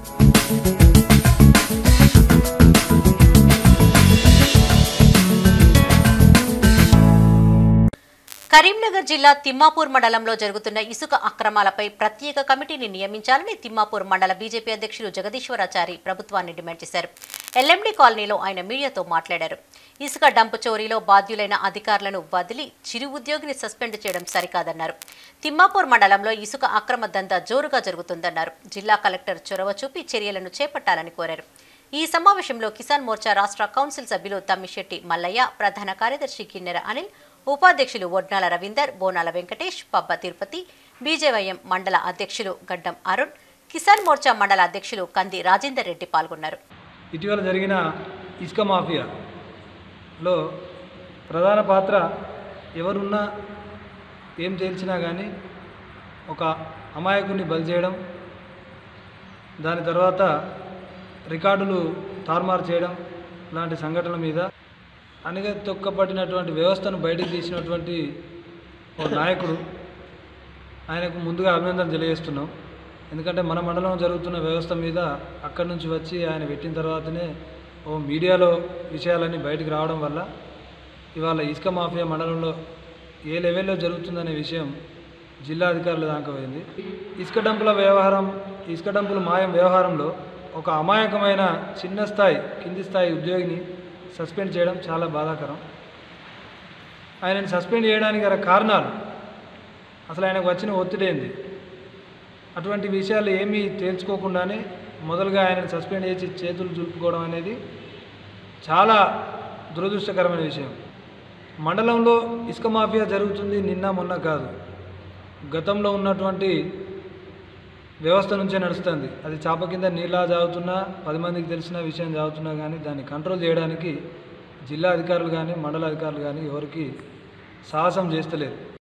కరీంనగర్ జిల్లా తిమ్మాపూర్ మండలంలో జరుగుతున్న ఇసుక అక్రమాలపై ప్రత్యేక కమిటీని నియమించాలని తిమ్మాపూర్ మండల బీజేపీ అధ్యక్షులు జగదీశ్వరాచారి ప్రభుత్వాన్ని డిమాండ్ చేశారు ఎల్ఎండి కాలనీలో ఆయన మీడియాతో మాట్లాడారు ఇసుక డంపు చోరీలో బాధ్యులైన అధికారులను వదిలి చిరు ఉద్యోగిని సస్పెండ్ చేయడం సరికాదన్నారు తిమ్మాపూర్ మండలంలో ఇసుక అక్రమ దందా జోరుగా జరుగుతుందన్నారు జిల్లా కలెక్టర్ చొరవ చూపి చర్యలను చేపట్టాలని కోరారు ఈ సమావేశంలో కిసాన్ మోర్చా రాష్ట్ర కౌన్సిల్ సభ్యులు తమ్మిశెట్టి మల్లయ్య ప్రధాన కార్యదర్శి కిన్నెర అనిల్ ఉపాధ్యక్షులు వడ్నాల రవీందర్ బోనాల వెంకటేష్ పబ్బ తిరుపతి బీజేవైఎం మండల అధ్యక్షులు గడ్డం అరుణ్ కిసాన్ మోర్చా మండల అధ్యక్షులు కంది రాజేందర్ రెడ్డి పాల్గొన్నారు ఇటీవల జరిగిన ఇసుక మాఫియాలో ప్రధాన పాత్ర ఎవరున్నా ఏం తేల్చినా కానీ ఒక అమాయకుడిని బలి చేయడం దాని తర్వాత రికార్డులు తారుమారు చేయడం లాంటి సంఘటనల మీద అనగా తొక్కపట్టినటువంటి వ్యవస్థను బయటకు తీసినటువంటి ఒక నాయకుడు ఆయనకు ముందుగా అభినందన తెలియజేస్తున్నాం ఎందుకంటే మన మండలంలో జరుగుతున్న వ్యవస్థ మీద అక్కడి నుంచి వచ్చి ఆయన పెట్టిన తర్వాతనే ఓ మీడియాలో విషయాలన్నీ బయటకు రావడం వల్ల ఇవాళ ఇసుక మాఫియా మండలంలో ఏ లెవెల్లో జరుగుతుందనే విషయం జిల్లా అధికారుల దాకా పోయింది ఇసుక డంపుల వ్యవహారం ఇసుక డంపుల మాయం వ్యవహారంలో ఒక అమాయకమైన చిన్న స్థాయి కింది స్థాయి ఉద్యోగిని సస్పెండ్ చేయడం చాలా బాధాకరం ఆయనని సస్పెండ్ చేయడానికి గల కారణాలు అసలు ఆయనకు వచ్చిన ఒత్తిడి ఏంది అటువంటి విషయాలు ఏమీ తేల్చుకోకుండానే మొదలుగా ఆయనను సస్పెండ్ చేసి చేతులు దులుపుకోవడం అనేది చాలా దురదృష్టకరమైన విషయం మండలంలో ఇసుక మాఫియా జరుగుతుంది నిన్న మొన్న కాదు గతంలో ఉన్నటువంటి వ్యవస్థ నుంచే నడుస్తుంది అది చాప కింద నీళ్ళ జాగుతున్నా పది మందికి తెలిసిన విషయం జాగుతున్నా కానీ దాన్ని కంట్రోల్ చేయడానికి జిల్లా అధికారులు కానీ మండల అధికారులు కానీ ఎవరికి సాహసం చేస్తలేరు